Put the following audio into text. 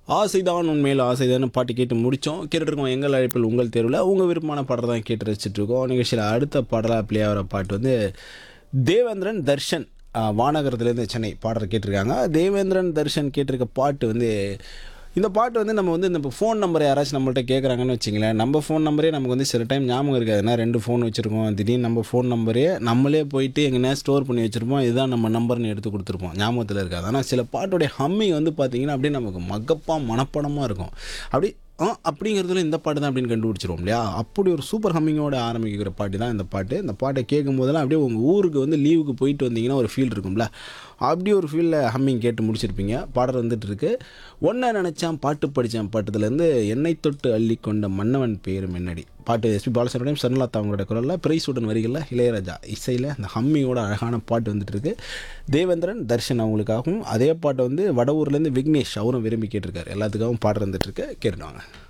ஆசைதான் உண்மையில் ஆசைதான் பாட்டு கேட்டு முடித்தோம் கேட்டுருக்கோம் எங்கள் அழைப்பில் உங்கள் தேர்வில் உங்கள் விருப்பமான பாடல் தான் கேட்டு ரசிச்சுட்டு இருக்கோம் நிகழ்ச்சியில் அடுத்த பாடலாக ப்ளே ஆகிற பாட்டு வந்து தேவேந்திரன் தர்ஷன் ஆஹ், வானகரத்துலேருந்து சென்னை பாடல் கேட்டிருக்காங்க தேவேந்திரன் தர்ஷன் கேட்டிருக்க பாட்டு வந்து இந்த பாட்டு வந்து நம்ம வந்து இந்த ஃபோன் நம்பர் யாராச்சும் நம்மள்ட்ட கேட்குறாங்கன்னு வச்சிங்களேன் நம்ம ஃபோன் நம்பரே நமக்கு வந்து சில டைம் ஞாபகம் இருக்காது ஏன்னா ரெண்டு ஃபோன் வச்சுருக்கோம் திடீர்னு நம்ம ஃபோன் நம்பரே நம்மளே போயிட்டு எங்கன்னா ஸ்டோர் பண்ணி வச்சுருப்போம் இதுதான் நம்ம நம்பர்னு எடுத்து கொடுத்துருப்போம் ஞாபகத்தில் இருக்காது ஆனால் சில பாட்டுடைய ஹம்மிங் வந்து பார்த்தீங்கன்னா அப்படியே நமக்கு மகப்பாக மனப்படமாக இருக்கும் அப்படி ஆ அப்படிங்கிறதுல இந்த பாட்டு தான் அப்படின்னு கண்டுபிடிச்சிருவோம் இல்லையா அப்படி ஒரு சூப்பர் ஹம்மிங்கோட ஆரம்பிக்கிற பாட்டு தான் இந்த பாட்டு இந்த பாட்டை கேட்கும் போதெல்லாம் அப்படியே உங்கள் ஊருக்கு வந்து லீவுக்கு போயிட்டு வந்தீங்கன்னா ஒரு ஃபீல் இருக்கும்ல அப்படி ஒரு ஃபீலில் ஹம்மிங் கேட்டு முடிச்சிருப்பீங்க பாடல் வந்துட்டு இருக்கு ஒன்றை நினச்சான் பாட்டு படித்தான் பாட்டுலேருந்து என்னை தொட்டு அள்ளி கொண்ட மன்னவன் பேரு முன்னாடி பாட்டு எஸ்பி பாலசுப்ரமணியம் சரண்லாத்தா அவங்களோட குரலில் பிரைஸுடன் வரிகளில் இளையராஜா இசையில் அந்த ஹம்மிங்கோட அழகான பாட்டு வந்துட்டு இருக்கு தேவேந்திரன் தர்ஷன் அவங்களுக்காகவும் அதே பாட்டை வந்து வட ஊர்லேருந்து விக்னேஷ் அவரும் விரும்பி கேட்டிருக்காரு எல்லாத்துக்காகவும் பாட்டு வந்துட்டு இருக்கு கேட்டுவாங்க